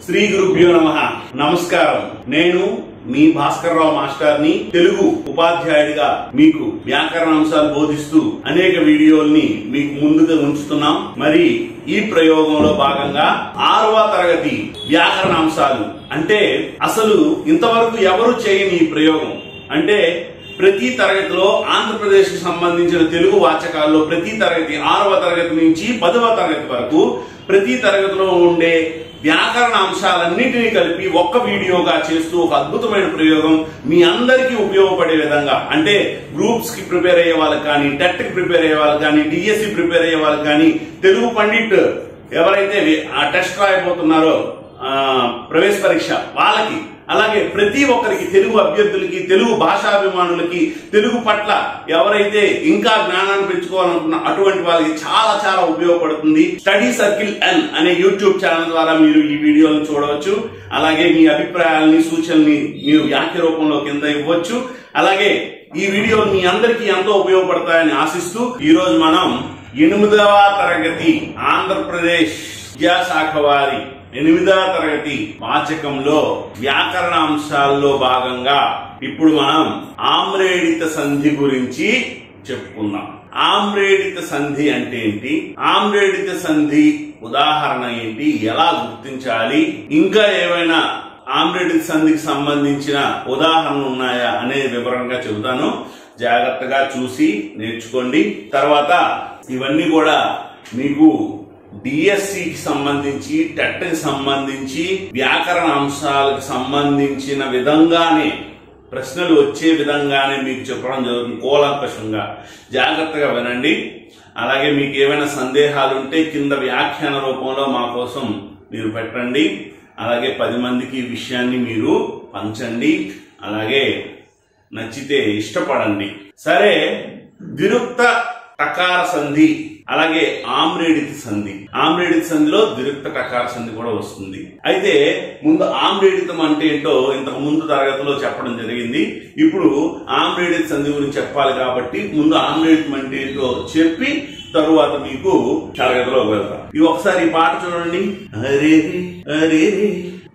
శ్రీ గురుభ్యో నమ నమస్కారం నేను మీ భాస్కర్ రావు మాస్టర్ని తెలుగు ఉపాధ్యాయుడిగా మీకు వ్యాకరణ అంశాలు బోధిస్తూ అనేక వీడియోల్ని మీకు ముందుగా ఉంచుతున్నాం మరి ఈ ప్రయోగంలో భాగంగా ఆరవ తరగతి వ్యాకరణ అంశాలు అంటే అసలు ఇంతవరకు ఎవరు చేయని ఈ ప్రయోగం అంటే ప్రతి తరగతిలో ఆంధ్రప్రదేశ్ కి సంబంధించిన తెలుగు వాచకాల్లో ప్రతి తరగతి ఆరవ తరగతి నుంచి పదవ తరగతి వరకు ప్రతి తరగతిలో ఉండే వ్యాకరణ అంశాలన్నింటినీ కలిపి ఒక్క వీడియోగా చేస్తూ ఒక అద్భుతమైన ప్రయోగం మీ అందరికీ ఉపయోగపడే విధంగా అంటే గ్రూప్స్ కి ప్రిపేర్ అయ్యే వాళ్ళకి కానీ టెట్ కి ప్రిపేర్ అయ్యే వాళ్ళకి కానీ డిఎస్సి ప్రిపేర్ అయ్యే వాళ్ళకి కానీ తెలుగు పండిట్ ఎవరైతే వి- ఆ టెస్ట్ రాయబోతున్నారో ఆ, ప్రవేశ పరీక్ష వాళ్ళకి అలాగే ప్రతి ఒక్కరికి తెలుగు అభ్యర్థులకి తెలుగు భాషాభిమానులకి తెలుగు పట్ల ఎవరైతే ఇంకా జ్ఞానాన్ని పెంచుకోవాలనుకున్న అటువంటి వాళ్ళకి చాలా చాలా ఉపయోగపడుతుంది స్టడీ సర్కిల్ ఎన్ అనే యూట్యూబ్ ఛానల్ ద్వారా మీరు ఈ వీడియోలను చూడవచ్చు అలాగే మీ అభిప్రాయాలని సూచనల్ని మీరు వాక్య రూపంలో కింద ఇవ్వచ్చు అలాగే ఈ వీడియోలు మీ అందరికీ ఎంతో ఉపయోగపడతాయని ఆశిస్తూ ఈ రోజు మనం ఎనిమిదవ తరగతి ఆంధ్రప్రదేశ్ విద్యాశాఖ వారి ఎనిమిదవ తరగతి వాచకంలో వ్యాకరణ అంశాల్లో భాగంగా ఇప్పుడు మనం ఆమ్రేడిత సంధి గురించి చెప్పుకుందాం ఆమ్రేడిత సంధి అంటే ఏంటి ఆమ్రేడిత సంధి ఉదాహరణ ఏంటి ఎలా గుర్తించాలి ఇంకా ఏమైనా ఆమ్రేడిత సంధికి సంబంధించిన ఉదాహరణలు ఉన్నాయా అనేది వివరంగా చెబుతాను జాగ్రత్తగా చూసి నేర్చుకోండి తర్వాత ఇవన్నీ కూడా మీకు డిఎస్సికి సంబంధించి టెట్ కి సంబంధించి వ్యాకరణ అంశాలకు సంబంధించిన విధంగానే ప్రశ్నలు వచ్చే విధంగానే మీకు చెప్పడం జరుగుతుంది కూలంకషంగా జాగ్రత్తగా వినండి అలాగే మీకు ఏమైనా సందేహాలు ఉంటే కింద వ్యాఖ్యాన రూపంలో మా కోసం మీరు పెట్టండి అలాగే పది మందికి ఈ విషయాన్ని మీరు పంచండి అలాగే నచ్చితే ఇష్టపడండి సరే విరుక్త టకార సంధి అలాగే ఆమ్రేడిత సంధి ఆమ్రేడిత సంధిలో విరుక్త టకార సంధి కూడా వస్తుంది అయితే ముందు ఆమ్రేడితం అంటే ఏంటో ఇంతకు ముందు తరగతిలో చెప్పడం జరిగింది ఇప్పుడు ఆమ్రేడిత సంధి గురించి చెప్పాలి కాబట్టి ముందు ఆమ్రేడితం అంటే ఏంటో చెప్పి తరువాత మీకు తరగతిలో వెళ్తాం ఇది ఒకసారి ఈ పాట చూడండి అరే రే, అరే రే,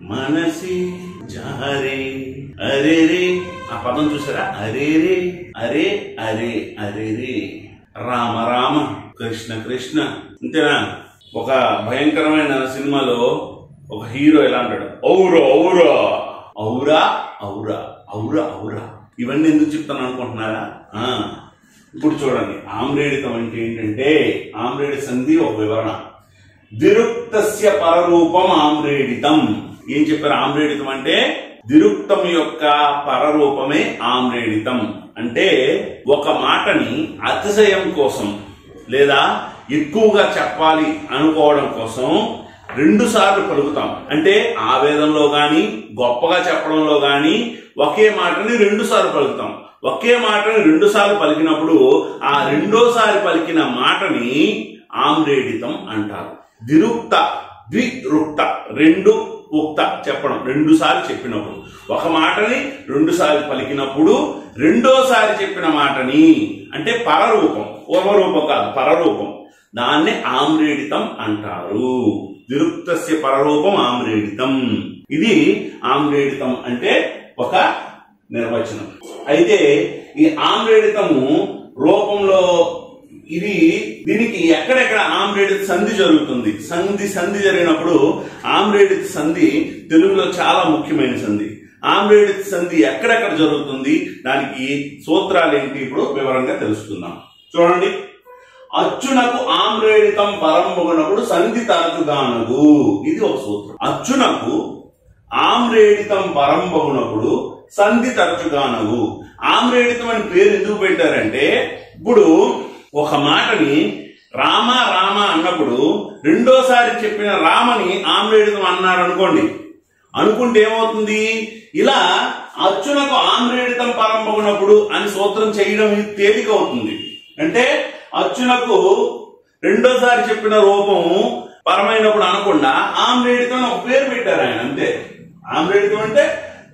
మనసి జారే అరే రే ఆ పదం చూసారా అరే రే అరే అరే అరే రే రామ రామ కృష్ణ కృష్ణ అంతేనా ఒక భయంకరమైన సినిమాలో ఒక హీరో ఎలా అంటాడు ఔరా ఔరా ఔరా ఔరా ఔరా ఔరా ఇవన్నీ ఎందుకు చెప్తాను అనుకుంటున్నారా ఆ ఇప్పుడు చూడండి ఆమ్రేడితం అంటే ఏంటంటే ఆమ్రేడి సంధి ఒక వివరణ దిరుక్తస్య పరరూపం ఆమ్రేడితం ఏం చెప్పారు ఆమ్రేడితం అంటే దిరుక్తం యొక్క పరరూపమే ఆమ్రేడితం అంటే ఒక మాటని అతిశయం కోసం లేదా ఎక్కువగా చెప్పాలి అనుకోవడం కోసం రెండు సార్లు పలుకుతాం అంటే ఆవేదనలో గాని గొప్పగా చెప్పడంలో గాని ఒకే మాటని రెండు సార్లు పలుకుతాం ఒకే మాటని రెండు సార్లు పలికినప్పుడు ఆ రెండోసారి పలికిన మాటని ఆమ్రేడితం అంటారు దిరుక్త ద్విరుక్త రెండు ఉక్త చెప్పడం రెండు సార్లు చెప్పినప్పుడు ఒక మాటని రెండు సార్లు పలికినప్పుడు రెండోసారి చెప్పిన మాటని అంటే పరరూపం పూర్వరూపం కాదు పరరూపం దాన్ని ఆమ్రేడితం అంటారు దిరుక్తస్య పరరూపం ఆమ్రేడితం ఇది ఆమ్రేడితం అంటే ఒక నిర్వచనం అయితే ఈ ఆమ్రేడితము రూపంలో ఇది దీనికి ఎక్కడెక్కడ ఆమ్రేడిత సంధి జరుగుతుంది సంధి సంధి జరిగినప్పుడు ఆమ్రేడిత సంధి తెలుగులో చాలా ముఖ్యమైన సంధి ఆమ్రేడిత సంధి ఎక్కడెక్కడ జరుగుతుంది దానికి సూత్రాలు ఏంటి ఇప్పుడు వివరంగా తెలుసుకుందాం చూడండి అచ్చునకు ఆమ్రేడితం పరంబగునప్పుడు సంధి తరచుగానగు ఇది ఒక సూత్రం అచ్చునకు ఆమ్రేడితం పరంబగునప్పుడు సంధి తరచుగానగు ఆమ్రేడితం అని పేరు ఎందుకు పెట్టారంటే ఇప్పుడు ఒక మాటని రామ రామ అన్నప్పుడు రెండోసారి చెప్పిన రామని ఆమ్రేడితం అన్నాడు అనుకోండి అనుకుంటే ఏమవుతుంది ఇలా అచ్చునకు ఆమ్రేడితం పరంపకున్నప్పుడు అని సూత్రం చేయడం ఇది తేలిక అవుతుంది అంటే అచ్చునకు రెండోసారి చెప్పిన రూపం పరమైనప్పుడు అనకుండా ఆమ్రేడితం అని ఒక పేరు పెట్టారు ఆయన అంతే ఆమ్రేడితం అంటే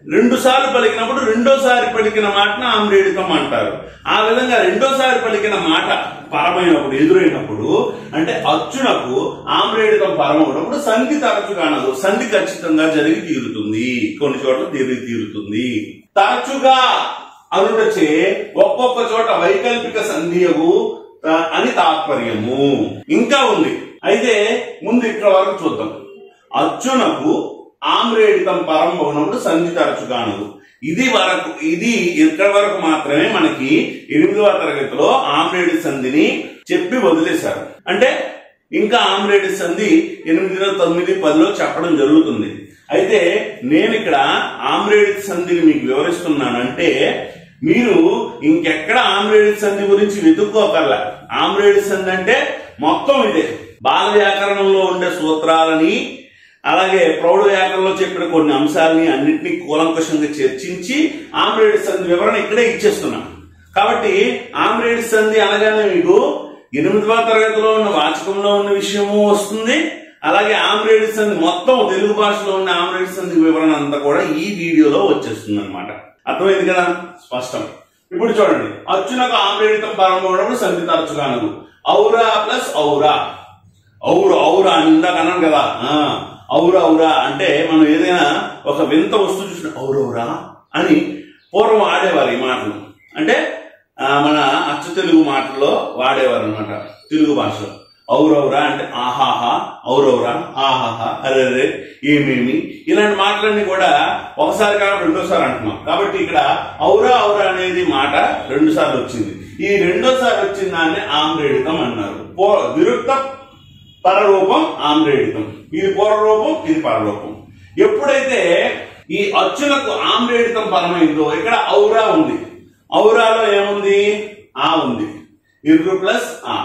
రెండు సార్లు పలికినప్పుడు రెండోసారి పలికిన మాటను ఆమ్రేడితం అంటారు ఆ విధంగా రెండోసారి పలికిన మాట పరమైనప్పుడు ఎదురైనప్పుడు అంటే అచ్చునకు ఆమ్రేడితం పరమవునప్పుడు సంధి తరచు కానదు సంధి ఖచ్చితంగా జరిగి తీరుతుంది కొన్ని చోట్ల జరిగి తీరుతుంది తరచుగా అనుటచే ఒక్కొక్క చోట వైకల్పిక సంధియగు ఆ, అని తాత్పర్యము ఇంకా ఉంది అయితే ముందు ఇక్కడ వరకు చూద్దాం అర్జునకు ఆమ్రేడితం పరం ఉన్నప్పుడు సంధి తరచు కానదు ఇది వరకు ఇది ఇక్కడ వరకు మాత్రమే మనకి ఎనిమిదవ తరగతిలో ఆమ్రేడి సంధిని చెప్పి వదిలేశారు అంటే ఇంకా ఆమ్రేడి సంధి ఎనిమిదిలో తొమ్మిది పదిలో చెప్పడం జరుగుతుంది అయితే నేను ఇక్కడ ఆమ్రేడి సంధిని మీకు వివరిస్తున్నానంటే మీరు ఇంకెక్కడ ఆమ్రేడి సంధి గురించి వెతుక్కోకర్లా ఆమ్రేడి సంధి అంటే మొత్తం ఇదే బాల వ్యాకరణంలో ఉండే సూత్రాలని అలాగే ప్రౌఢ వ్యాకరణంలో చెప్పిన కొన్ని అంశాలని అన్నింటినీ కూలంకషంగా చర్చించి ఆమ్రేడి సంధి వివరణ ఇక్కడే ఇచ్చేస్తున్నాను కాబట్టి ఆమ్రేడి సంధి అనగానే మీకు ఎనిమిదవ తరగతిలో ఉన్న వాచకంలో ఉన్న విషయము వస్తుంది అలాగే ఆమ్రేడి సంధి మొత్తం తెలుగు భాషలో ఉన్న ఆమ్రేడి సంధి వివరణ అంతా కూడా ఈ వీడియోలో వచ్చేస్తుంది అనమాట అర్థమైంది కదా స్పష్టం ఇప్పుడు చూడండి అచ్చునకు ఆమ్రేడితం ప్రారంభమైనప్పుడు సంధి తరచుగానదు ఔరా ప్లస్ ఔరా ఔరు ఔరా అని ఇందాక అన్నాను కదా ఆ, ఔరా ఔరా అంటే మనం ఏదైనా ఒక వింత వస్తువు చూసిన ఔరౌరా అని పూర్వం ఆడేవారు ఈ మాటలు అంటే ఆ, మన అచ్చ తెలుగు మాటల్లో వాడేవారు అనమాట తెలుగు భాషలో ఔరౌరా అంటే ఆహాహా ఔరౌరా ఆహాహా అరే ఏమేమి ఇలాంటి మాటలన్నీ కూడా ఒకసారి కాదు రెండోసారి అంటున్నాం కాబట్టి ఇక్కడ ఔరా ఔరా అనేది మాట రెండు సార్లు వచ్చింది ఈ రెండోసారి వచ్చిన దాన్ని ఆమ్రేడితం అన్నారు పో- విరుక్త పరరూపం ఆమ్రేడితం ఇది పూర్వరూపం ఇది పరరూపం ఎప్పుడైతే ఈ అచ్చులకు ఆమ్రేడితం పరమైందో ఇక్కడ ఔరా ఉంది ఔరాలో ఏముంది ఆ ఉంది ఇర్రు ప్లస్ ఆ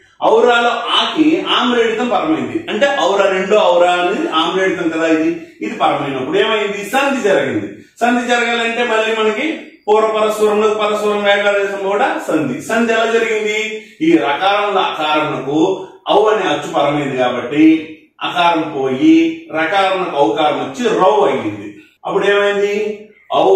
ఔరాలో ఆకి ఆమ్రేడితం పరమైంది అంటే ఔరా రెండో ఔరా అనేది ఆమ్రేడితం కదా ఇది ఇది పరమైనప్పుడు ఏమైంది సంధి జరిగింది సంధి జరగాలంటే మళ్ళీ మనకి పూర్వ పరస్వరంలో పరస్వరం వేగాదేశం కూడా సంధి సంధి ఎలా జరిగింది ఈ రకారంలో అకారంకు ఔ అనే అచ్చు పరమైంది కాబట్టి అకారం పోయి రకారంకు ఔకారం వచ్చి రౌ అయ్యింది అప్పుడు ఏమైంది ఔ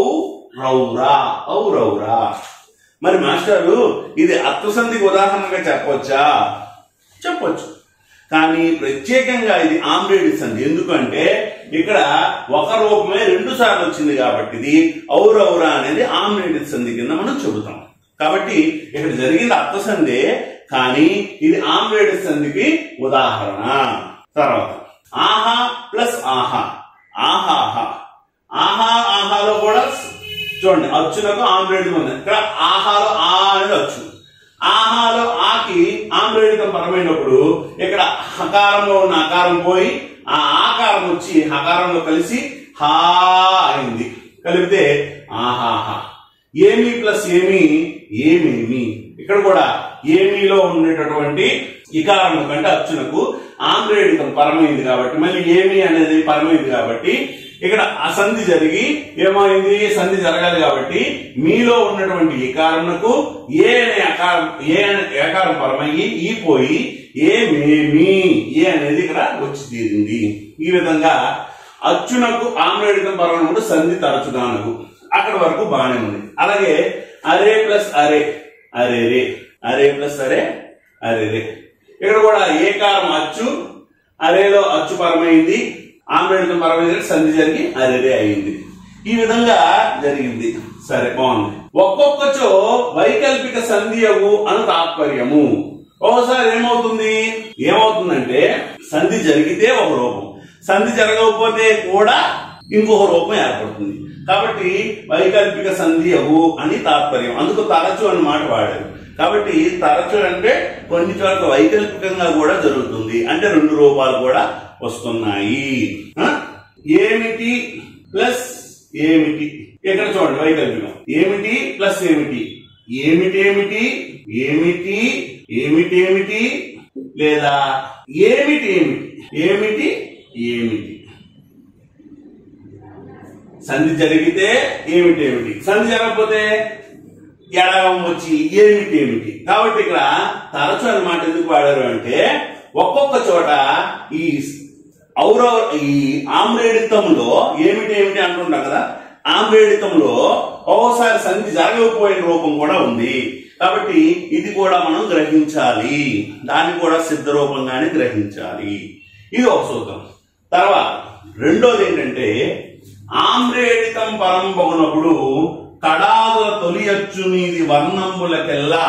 రౌరా ఔ రౌరా మరి మాస్టారు ఇది అర్థసంధికి ఉదాహరణగా చెప్పొచ్చా చెప్పొచ్చు కానీ ప్రత్యేకంగా ఇది ఆమ్రేడి సంధి ఎందుకంటే ఇక్కడ ఒక రూపమే రెండు సార్లు వచ్చింది కాబట్టి ఇది ఔరౌరా అనేది ఆమ్రేడి సంధి కింద మనం చెబుతాం కాబట్టి ఇక్కడ జరిగింది అర్థసంధే కానీ ఇది ఆమ్రేడి సంధికి ఉదాహరణ తర్వాత ఆహా ప్లస్ ఆహా ఆహాహా ఆహా ఆహాలో కూడా చూడండి అచ్చునకు ఆమ్రేడితం ఉంది ఇక్కడ ఆహాలో ఆ అనేది అచ్చు ఆహాలో ఆకి ఆమ్రేడితం పరమైనప్పుడు ఇక్కడ హకారంలో ఉన్న అకారం పోయి ఆ ఆకారం వచ్చి హకారంలో కలిసి హా అయింది కలిపితే ఆహాహా ఏమి ప్లస్ ఏమి ఏమేమి ఇక్కడ కూడా ఏమీలో ఉండేటటువంటి ఇకారం కంటే అచ్చునకు ఆంధ్రేడితం పరమైంది కాబట్టి మళ్ళీ ఏమి అనేది పరమైంది కాబట్టి ఇక్కడ ఆ సంధి జరిగి ఏమైంది సంధి జరగాలి కాబట్టి మీలో ఉన్నటువంటి ఇకారంకు ఏ అనే అకారం ఏ అనే ఏకారం పరమయ్యి ఈ పోయి ఏమేమి ఏ అనేది ఇక్కడ వచ్చి తీరింది ఈ విధంగా అచ్చునకు ఆమ్రేడితం పరమైనప్పుడు సంధి తరచుగానకు అక్కడ వరకు బాగానే ఉంది అలాగే అరే ప్లస్ అరే అరే రే అరే ప్లస్ అరే అరే రే ఇక్కడ కూడా ఏకారం అచ్చు అరేలో అచ్చు పరమైంది ఆమ్రేడితం పరమైంది సంధి జరిగి అరేరే అయింది ఈ విధంగా జరిగింది సరే బాగుంది ఒక్కొక్కచో వైకల్పిక సంధియగు అను తాత్పర్యము ఒకసారి ఏమవుతుంది ఏమవుతుందంటే సంధి జరిగితే ఒక రూపం సంధి జరగకపోతే కూడా ఇంకొక రూపం ఏర్పడుతుంది కాబట్టి వైకల్పిక సంధియగు అని తాత్పర్యం అందుకు తరచు అని మాట వాడారు కాబట్టి తరచు అంటే కొన్ని చోట్ల వైకల్పికంగా కూడా జరుగుతుంది అంటే రెండు రూపాలు కూడా వస్తున్నాయి ఆ? ఏమిటి ప్లస్ ఏమిటి ఇక్కడ చూడండి వైకల్పికం ఏమిటి ప్లస్ ఏమిటి ఏమిటేమిటి ఏమిటి ఏమిటేమిటి లేదా ఏమిటి ఏమిటి ఏమిటి ఏమిటి సంధి జరిగితే ఏమిటి ఏమిటి సంధి జరగకపోతే ఎడగం వచ్చి ఏమిటి ఏమిటి కాబట్టి ఇక్కడ తరచు అన్నమాట ఎందుకు వాడారు అంటే ఒక్కొక్క చోట ఈ ఔరవ ఈ ఆమ్రేడితంలో ఏమిటి ఏమిటి అంటుంటాం కదా ఆమ్రేడితంలో ఒక్కోసారి సంధి జరగకపోయిన రూపం కూడా ఉంది కాబట్టి ఇది కూడా మనం గ్రహించాలి దాన్ని కూడా సిద్ధ రూపంగానే గ్రహించాలి ఇది ఒక సూత్రం తర్వాత రెండోది ఏంటంటే ఆమ్రేడితం పరంబగునప్పుడు కడాదుల తొలి అచ్చు మీది వర్ణంబులకెల్లా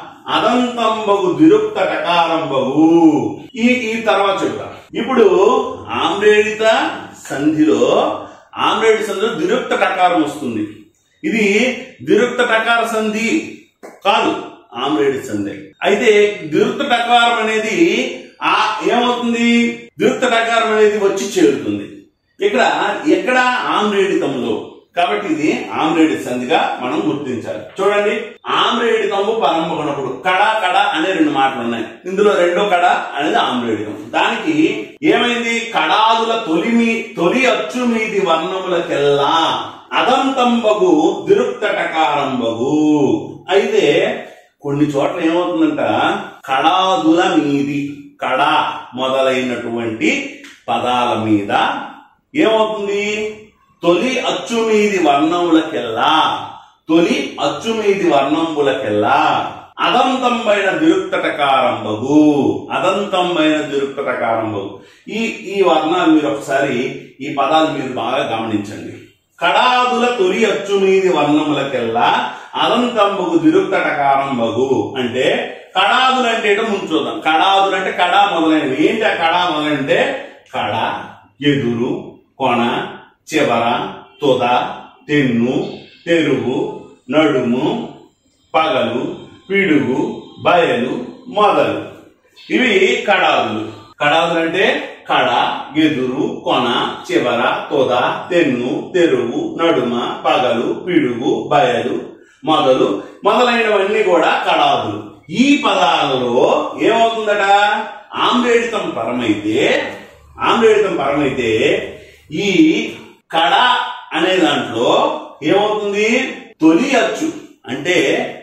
అదంతంబగు దిరుక్త టకారంబగు ఈ ఈ తర్వాత చెప్తా ఇప్పుడు ఆమ్రేడిత సంధిలో ఆమ్రేడి సంధిలో దిరుక్త టకారం వస్తుంది ఇది దిరుక్త టకార సంధి కాదు ఆమ్రేడి సంధి అయితే దిరుక్త టకారం అనేది ఆ ఏమవుతుంది దిరుక్త టకారం అనేది వచ్చి చేరుతుంది ఇక్కడ ఎక్కడ ఆమ్రేడితంలో కాబట్టి ఇది ఆమ్రేడి సంధిగా మనం గుర్తించాలి చూడండి ఆమ్రేడితము పరంపకున్నప్పుడు కడ కడ అనే రెండు మాటలు ఉన్నాయి ఇందులో రెండో కడ అనేది ఆమ్రేడితం దానికి ఏమైంది కడాదుల తొలిమి తొలి అచ్చు మీది వర్ణములకెల్లా అదంతంబగు దిరుక్తటకారంబగు అయితే కొన్ని చోట్ల ఏమవుతుందంట కడాదుల మీది కడ మొదలైనటువంటి పదాల మీద ఏమవుతుంది తొలి అచ్చు మీది వర్ణములకెల్లా తొలి అచ్చు మీది వర్ణంబులకెల్లా అదంతంబైన దిరుక్తటకారంబగు అదంతంబైన దిరుక్తటకారంబగు ఈ ఈ వర్ణాలు మీరు ఒకసారి ఈ పదాలు మీరు బాగా గమనించండి కడాదుల తొలి అచ్చు మీది వర్ణములకెల్లా అదంతంబగు దిరుక్తటకారంబగు అంటే కడాదులు అంటే ఏంటో ముందు చూద్దాం కడాదులు అంటే కడా మొదలైనవి ఏంటి ఆ కడా మొదలైనది కడ ఎదురు కొన చివర తుద తెన్ను తెరుగు నడుము పగలు పిడుగు బయలు మొదలు ఇవి కడాదులు కడాదులు అంటే కడ ఎదురు కొన చివర తొద తెన్ను తెరువు నడుమ పగలు పిడుగు బయలు మొదలు మొదలైనవన్నీ కూడా కడాదులు ఈ పదాలలో ఏమవుతుందట ఆమ్రేడితం పరమైతే ఆమ్రేడితం పరమైతే ఈ కడ అనే దాంట్లో ఏమవుతుంది తొలి అచ్చు అంటే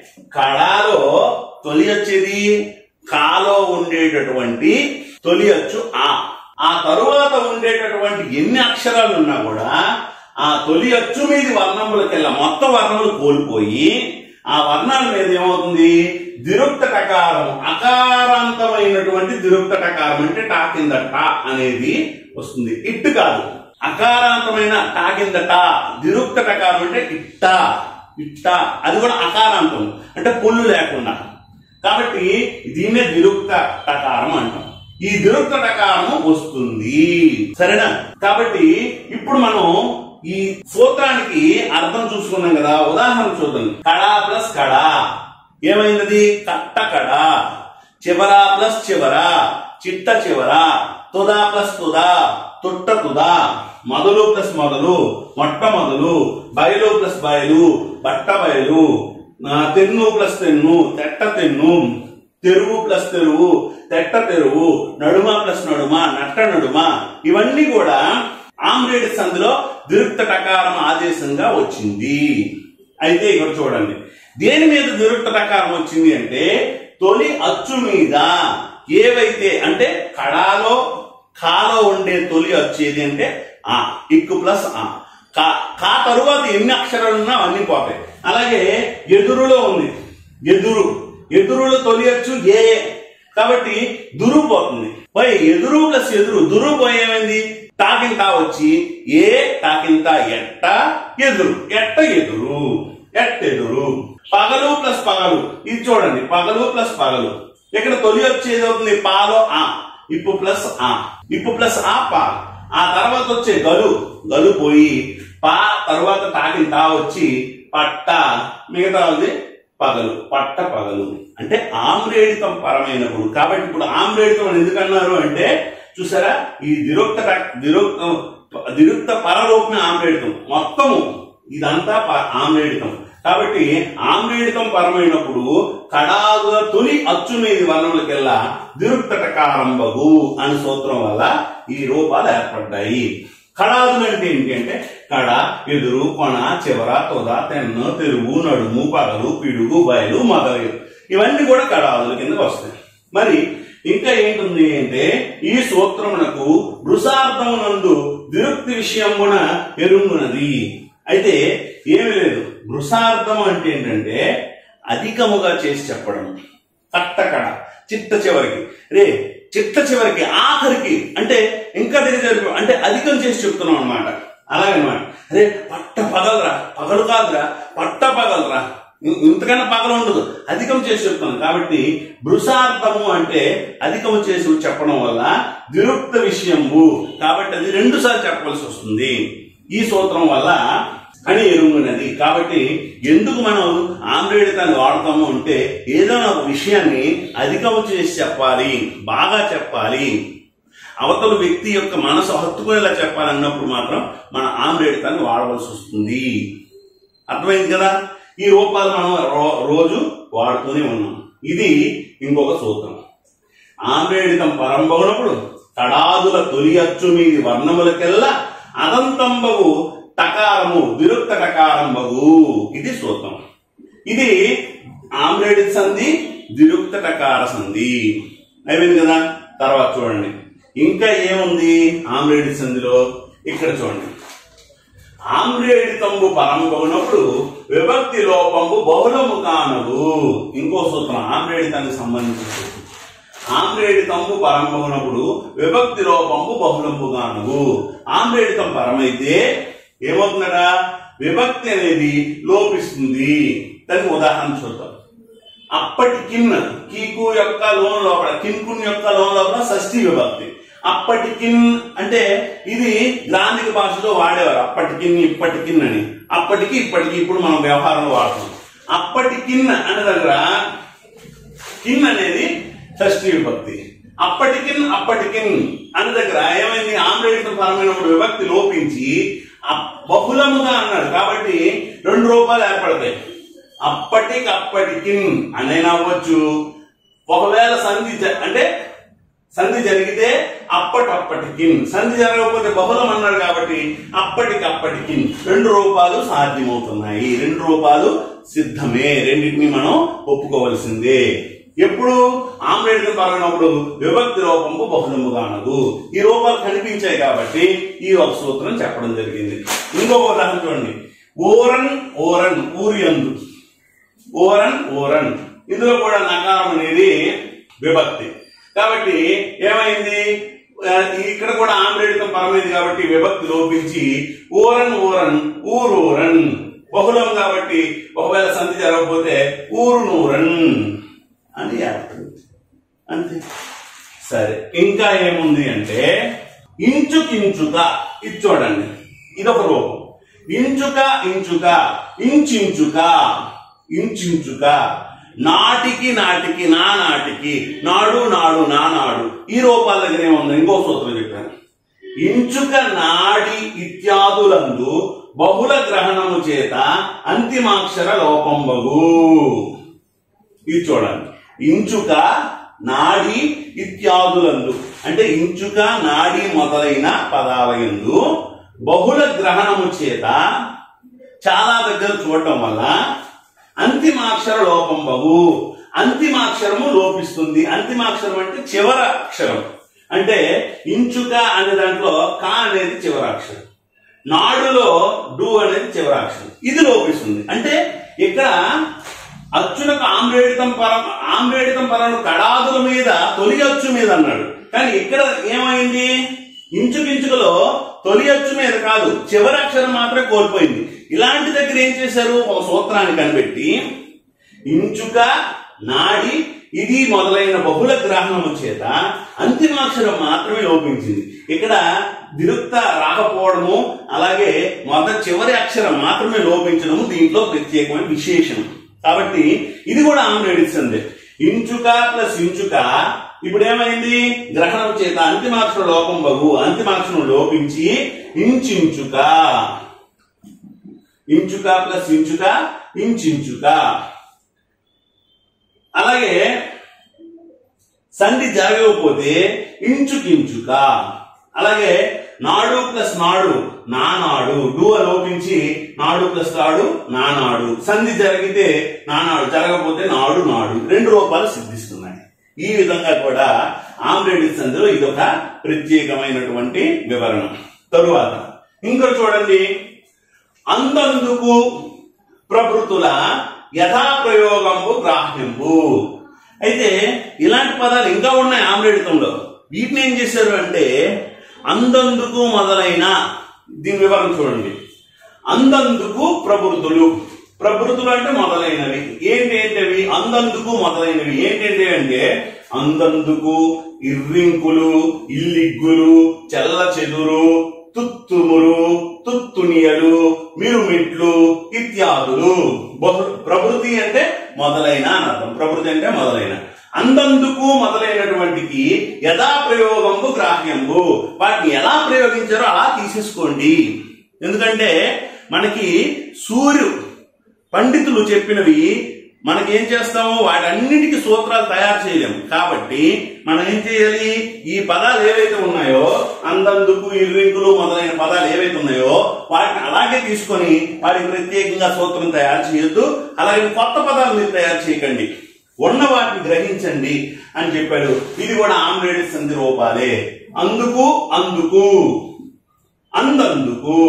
కడాలో తొలి వచ్చేది కాలో ఉండేటటువంటి తొలి అచ్చు ఆ ఆ తరువాత ఉండేటటువంటి ఎన్ని అక్షరాలు ఉన్నా కూడా ఆ తొలి అచ్చు మీది వర్ణములకెల్లా మొత్తం వర్ణములు కోల్పోయి ఆ వర్ణాల మీద ఏమవుతుంది దిరుక్త టకారం అకారాంతమైనటువంటి దిరుక్త టకారం అంటే టా కింద టా అనేది వస్తుంది ఇట్ కాదు అకారాంతమైన టా కింద టా దిరుక్త టకారం అంటే ఇట్ట ఇట్ట అది కూడా అకారాంతం అంటే పొల్లు లేకుండా కాబట్టి దీన్నే దిరుక్త టకారం అంటాం ఈ దిరుక్త టకారం వస్తుంది సరేనా కాబట్టి ఇప్పుడు మనం ఈ సూత్రానికి అర్థం చూసుకున్నాం కదా ఉదాహరణ చూద్దాం కడా ప్లస్ కడా ఏమైంది కట్ట కడ చివర ప్లస్ చివర చిట్ట చివర తుదా ప్లస్ తుదా తుట్ట తుదా మొదలు ప్లస్ మొదలు మొట్ట మొదలు బయలు ప్లస్ బయలు బట్ట బయలు ఆ, తెన్ను ప్లస్ తెన్ను తెట్ట తెన్ను తెరువు ప్లస్ తెరువు తెట్ట తెరువు నడుమ ప్లస్ నడుమ నట్ట నడుమ ఇవన్నీ కూడా ఆమ్రేడ్ సంధిలో దిరుక్త టకారం ఆదేశంగా వచ్చింది అయితే ఇక్కడ చూడండి దేని మీద దిరుక్త టకారం వచ్చింది అంటే తొలి అచ్చు మీద ఏవైతే అంటే కడాలో కాలో ఉండే తొలి వచ్చేది అంటే ఆ ఇక్కు ప్లస్ ఆ కా కా తరువాత ఎన్ని అక్షరాలు ఉన్నా అవన్నీ పోతాయి అలాగే ఎదురులో ఉంది ఎదురు ఎదురులో తొలి అచ్చు ఏ కాబట్టి దురు పోతుంది పోయి ఎదురు ప్లస్ ఎదురు దురు పోయి ఏమైంది తాకింత వచ్చి ఏ తాకింత ఎట్ట ఎదురు ఎట్ట ఎదురు ఎట్టెదురు పగలు ప్లస్ పగలు ఇది చూడండి పగలు ప్లస్ పగలు ఇక్కడ తొలి వచ్చేది అవుతుంది పాలో ఆ ఇప్పు ప్లస్ ఆ ఇప్పు ప్లస్ ఆ పా ఆ తర్వాత వచ్చే గలు గలు పోయి పా తర్వాత తాకిన తా వచ్చి పట్ట మిగతా ఉంది పగలు పట్ట పగలు అంటే ఆమ్రేడితం పరమైనప్పుడు కాబట్టి ఇప్పుడు ఆమ్రేడితం అని ఎందుకన్నారు అంటే చూసారా ఈ దిరుక్త దిరుక్త దిరుక్త పరరూపమే ఆమ్రేడితం మొత్తము ఇదంతా ప- ఆమ్రేడితం కాబట్టి ఆమ్రేడితం పరమైనప్పుడు కడాదుల తొలి అచ్చు మీది వర్ణములకెల్లా దిరుక్తటకారంబగు అని సూత్రం వల్ల ఈ రూపాలు ఏర్పడ్డాయి కడాదులు అంటే ఏంటి అంటే కడ ఎదురు కొన చివర తొద తెన్ను తెరువు నడుము పగలు పిడుగు బయలు మొదలైన ఇవన్నీ కూడా కడాదుల కిందకు వస్తాయి మరి ఇంకా ఏంటుంది అంటే ఈ సూత్రమునకు వృషార్థమునందు విరుక్తి విషయమున ఎరుంగునది అయితే ఏమి లేదు భృసార్థం అంటే ఏంటంటే అధికముగా చేసి చెప్పడం కట్టకడ చిట్ట చివరికి రే చిట్ట చివరికి ఆఖరికి అంటే ఇంకా దగ్గర జరిపి అంటే అధికం చేసి చెప్తున్నాం అనమాట అలాగనమాట అరే పట్ట పగలరా పగలు కాదురా పట్ట పగలరా ఇం- ఇంతకన్నా పగలు ఉండదు అధికం చేసి చెప్తాను కాబట్టి భృసార్థము అంటే అధికం చేసి చెప్పడం వల్ల విరుక్త విషయము కాబట్టి అది రెండు సార్లు చెప్పవలసి వస్తుంది ఈ సూత్రం వల్ల అని ఎరుగునది కాబట్టి ఎందుకు మనం ఆమ్రేడితాన్ని వాడతాము అంటే ఏదైనా ఒక విషయాన్ని అధికము చేసి చెప్పాలి బాగా చెప్పాలి అవతల వ్యక్తి యొక్క మనసు హత్తుకునేలా చెప్పాలన్నప్పుడు మాత్రం మన ఆమ్రేడితాన్ని వాడవలసి వస్తుంది అర్థమైంది కదా ఈ రూపాలు మనం రో- రోజు వాడుతూనే ఉన్నాం ఇది ఇంకొక సూత్రం ఆమ్రేడితం పరంబగునప్పుడు తడాదుల తొలి అచ్చు మీది వర్ణములకెల్లా అదంతంబగు టకారము విరుక్త టకారంబగు ఇది సూత్రం ఇది ఆమ్రేడి సంధి విరుక్త టకార సంధి అయిపోయింది కదా తర్వాత చూడండి ఇంకా ఏముంది ఆమ్రేడి సంధిలో ఇక్కడ చూడండి ఆమ్రేడితంబు పరంబగునప్పుడు విభక్తి లోపంబు బహుళము కానవు ఇంకో సూత్రం ఆమ్రేడితానికి సంబంధించిన సూత్రం ఆమ్రేడితంబు పరంబగునప్పుడు విభక్తి లోపంబు బహుళంబు కానవు ఆమ్రేడితం పరమైతే ఏమవుతుందట విభక్తి అనేది లోపిస్తుంది దానికి ఉదాహరణ చూద్దాం అప్పటి కిన్ కీకు యొక్క లోన్ లోపల కిన్కున్ యొక్క లోన్ లోపల షష్ఠి విభక్తి అప్పటి కిన్ అంటే ఇది గ్రాంధిక భాషలో వాడేవారు అప్పటి కిన్ ఇప్పటి కిన్ అని అప్పటికి ఇప్పటికి ఇప్పుడు మనం వ్యవహారంలో వాడుతున్నాం అప్పటి కిన్ అనే దగ్గర కిన్ అనేది షష్ఠి విభక్తి అప్పటికిన్ అప్పటికిన్ అనే దగ్గర ఏమైంది ఆమ్రేడితం పరమైనప్పుడు విభక్తి లోపించి అప్- బహుళముగా అన్నాడు కాబట్టి రెండు రూపాయలు ఏర్పడతాయి అప్పటికి అప్పటికిన్ అనైనా అవ్వచ్చు ఒకవేళ సంధి జ- అంటే సంధి జరిగితే అప్పటప్పటికి సంధి జరగకపోతే బహుళం అన్నాడు కాబట్టి అప్పటికప్పటికి రెండు రూపాలు సాధ్యమవుతున్నాయి రెండు రూపాలు సిద్ధమే రెండింటిని మనం ఒప్పుకోవలసిందే ఎప్పుడు ఆమ్రేడితం పరమైనప్పుడు విభక్తి రూపము బహుళము కానదు ఈ రూపాలు కనిపించాయి కాబట్టి ఈ ఒక సూత్రం చెప్పడం జరిగింది ఇంకొక ఉదాహరణ చూడండి ఓరన్ ఓరన్ ఊరి అందు ఓరన్ ఓరన్ ఇందులో కూడా నకారం అనేది విభక్తి కాబట్టి ఏమైంది ఆ, ఇక్కడ కూడా ఆమ్రేడితం పరమైంది కాబట్టి విభక్తి లోపించి ఓరన్ ఓరన్ ఊరూరన్ బహుళం కాబట్టి ఒకవేళ సంధి జరగకపోతే ఊరు నూరన్ అని ఏర్పడింది అంతే సరే ఇంకా ఏముంది అంటే ఇంచుకించుక ఇది చూడండి ఇదొక రూపం ఇంచుక ఇంచుక ఇంచించుక ఇంచించుక నాటికి నాటికి నా నాటికి నాడు నాడు నా నాడు ఈ రూపాల దగ్గర ఏముంది ఇంకో సూత్రం చెప్పాను ఇంచుక నాడి ఇత్యాదులందు బహుళ గ్రహణము చేత అంతిమాక్షర లోపంబగు ఇది చూడండి ఇంచుక నాడి ఇత్యాదులందు అంటే ఇంచుక నాడి మొదలైన పదాల యందు బహుళ గ్రహణము చేత చాలా దగ్గర చూడటం వల్ల అంతిమాక్షర లోపం బహు అంతిమాక్షరము లోపిస్తుంది అంతిమాక్షరం అంటే చివర అక్షరం అంటే ఇంచుక అనే దాంట్లో కా అనేది చివర అక్షరం నాడులో డు అనేది చివరి అక్షరం ఇది లోపిస్తుంది అంటే ఇక్కడ అచ్చునకు ఆమ్రేడితం పరం ఆమ్రేడితం పరం కడాదుల మీద తొలి అచ్చు మీద అన్నాడు కానీ ఇక్కడ ఏమైంది ఇంచుకించుకలో తొలి అచ్చు మీద కాదు చివరి అక్షరం మాత్రమే కోల్పోయింది ఇలాంటి దగ్గర ఏం చేశారు ఒక సూత్రాన్ని కనిపెట్టి ఇంచుక నాడి ఇది మొదలైన బహుళ గ్రహణము చేత అంతిమాక్షరం మాత్రమే లోపించింది ఇక్కడ విరుక్త రాకపోవడము అలాగే మొదటి చివరి అక్షరం మాత్రమే లోపించడము దీంట్లో ప్రత్యేకమైన విశేషణం కాబట్టి ఇది కూడా ఆమ్రేడిస్తుంది ఇంచుక ప్లస్ ఇంచుక ఇప్పుడు ఏమైంది గ్రహణం చేత అంతిమాక్షరం లోపం బహు అంతిమాక్షరం లోపించి ఇంచించుక ఇంచుక ప్లస్ ఇంచుక ఇంచించుక అలాగే సంధి జరగకపోతే ఇంచుకించుక అలాగే నాడు ప్లస్ నాడు నానాడు డు లోపించి నాడు ప్లస్ నాడు నానాడు సంధి జరిగితే నానాడు జరగకపోతే నాడు నాడు రెండు రూపాలు సిద్ధిస్తున్నాయి ఈ విధంగా కూడా ఆమ్రేడి సంధిలో ఇదొక ప్రత్యేకమైనటువంటి వివరణ తరువాత ఇంకా చూడండి అందందుకు ప్రభృతుల యథాప్రయోగంబు గ్రాహ్యంబు అయితే ఇలాంటి పదాలు ఇంకా ఉన్నాయి ఆమ్రేడితంలో వీటిని ఏం చేశారు అంటే అందందుకు మొదలైన దీని వివరణ చూడండి అందందుకు ప్రబృతులు ప్రబృతులు అంటే మొదలైనవి ఏంటి ఏంటవి అందందుకు మొదలైనవి ఏంటంటే అంటే అందందుకు ఇర్రింకులు ఇల్లిగ్గులు చెల్ల చెదురు తుత్తుములు తుత్తునియలు మిరుమిట్లు ఇత్యాదులు బహు- ప్రవృత్తి అంటే మొదలైన అని అర్థం ప్రవృత్తి అంటే మొదలైన అందందుకు మొదలైనటువంటికి యథా ప్రయోగంబు గ్రాహ్యంబు వాటిని ఎలా ప్రయోగించారో అలా తీసేసుకోండి ఎందుకంటే మనకి సూర్యు పండితులు చెప్పినవి మనకేం చేస్తాము వాటన్నిటికీ సూత్రాలు తయారు చేయలేము కాబట్టి మనం ఏం చేయాలి ఈ పదాలు ఏవైతే ఉన్నాయో అందందుకు ఇర్రింకులు మొదలైన పదాలు ఏవైతే ఉన్నాయో వాటిని అలాగే తీసుకొని వాటికి ప్రత్యేకంగా సూత్రం తయారు చేయొద్దు అలాగే కొత్త పదాలు మీరు తయారు చేయకండి ఉన్న వాటిని గ్రహించండి అని చెప్పాడు ఇది కూడా ఆమ్రేడ్ సంధి రూపాలే అందుకు అందుకు అందందుకు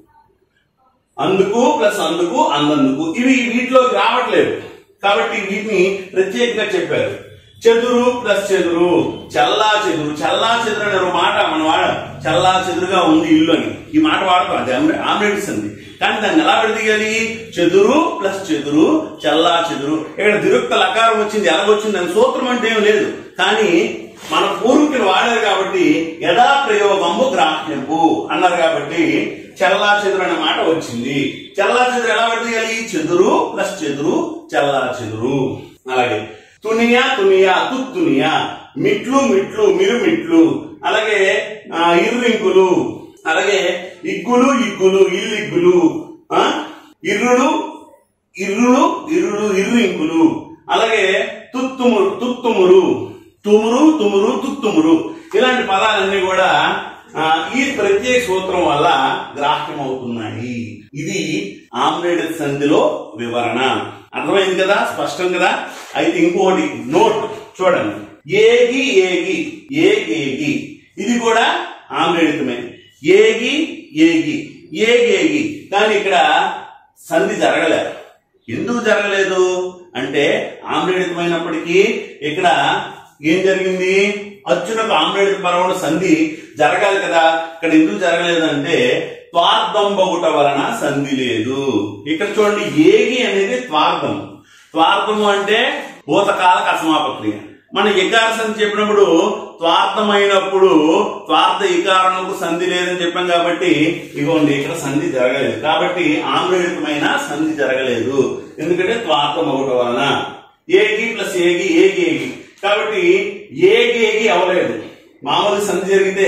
అందుకు ప్లస్ అందుకు అందందుకు ఇవి వీటిలోకి రావట్లేదు కాబట్టి వీటిని ప్రత్యేకంగా చెప్పారు చెదురు ప్లస్ చెదురు చల్లా చెదురు చల్లా చెదురు అనే ఒక మాట మన వాడ చల్లా చెదురుగా ఉంది ఇల్లు అని ఈ మాట వాడతాం అది ఆమ్రేడిస్ అంది కానీ దాన్ని ఎలా విడదీయాలి చెదురు ప్లస్ చెదురు చల్లా చెదురు ఇక్కడ దిరుక్త లకారం వచ్చింది ఎలాగొచ్చింది అని సూత్రం అంటే ఏం లేదు కానీ మన పూర్వీకులు వాడారు కాబట్టి యథా ప్రయోగము గ్రాహ్యంపు అన్నారు కాబట్టి చల్లా చెదురు అనే మాట వచ్చింది చల్లా చెదురు ఎలా విడదీయాలి చెదురు ప్లస్ చెదురు చల్లా చెదురు అలాగే తునియా తునియా తుత్తునియా మిట్లు మిట్లు మిరుమిట్లు అలాగే ఆ, ఇర్రింకులు అలాగే ఇగ్గులు ఇగ్గులు ఇల్లిగ్గులు ఆ, ఇర్రులు ఇర్రులు ఇర్రులు ఇర్రింకులు అలాగే తుత్తుమురు తుత్తుమురు తుమురు తుమురు తుత్తుమురు ఇలాంటి పదాలన్నీ కూడా ఆ, ఈ ప్రత్యేక సూత్రం వల్ల గ్రాహ్యమవుతున్నాయి ఇది ఆమ్రేడ్ సంధిలో వివరణ అర్థమైంది కదా స్పష్టం కదా అయితే ఇంకోటి నోట్ చూడండి ఏగి ఏగి ఏగేగి ఇది కూడా ఆమ్రేడితమే ఏగి ఏగి ఏగేగి కానీ ఇక్కడ సంధి జరగలేదు ఎందుకు జరగలేదు అంటే ఆమ్రేడితమైనప్పటికీ ఇక్కడ ఏం జరిగింది అర్జునకు ఆమ్రేడిత పరమణ సంధి జరగాలి కదా ఇక్కడ ఎందుకు జరగలేదు అంటే త్వార్థంబగుట వలన సంధి లేదు ఇక్కడ చూడండి ఏగి అనేది త్వార్థం త్వార్థము అంటే భూతకాల అసమాపక్రియ మన ఇకార సంధి చెప్పినప్పుడు త్వార్థమైనప్పుడు త్వార్థ ఇకారణకు సంధి లేదని చెప్పాం కాబట్టి ఇగోండి ఇక్కడ సంధి జరగలేదు కాబట్టి ఆమ్రేడితమైన సంధి జరగలేదు ఎందుకంటే త్వార్థం ఒకటి వలన ఏగి ప్లస్ ఏగి ఏగి ఏగి కాబట్టి ఏగేగి అవ్వలేదు మామూలు సంధి జరిగితే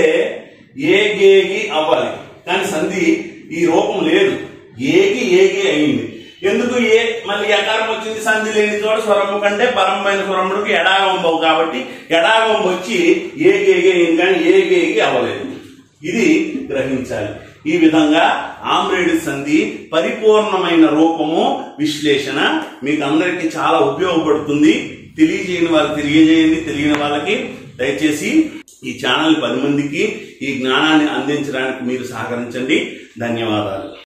ఏగేగి అవ్వాలి కానీ సంధి ఈ రూపం లేదు ఏగి ఏగి అయింది ఎందుకు ఏ మళ్ళీ ఎకారం వచ్చింది సంధి లేని చోట స్వరము కంటే పరమైన స్వరముడికి ఎడాగంబవు కాబట్టి ఎడాగం వచ్చి ఏగేగి అయింది కానీ ఏగేగి అవ్వలేదు ఇది గ్రహించాలి ఈ విధంగా ఆమ్రేడ్ సంధి పరిపూర్ణమైన రూపము విశ్లేషణ మీకు అందరికీ చాలా ఉపయోగపడుతుంది తెలియజేయని వాళ్ళకి తెలియజేయండి తెలియని వాళ్ళకి దయచేసి ఈ ఛానల్ పది మందికి ఈ జ్ఞానాన్ని అందించడానికి మీరు సహకరించండి ధన్యవాదాలు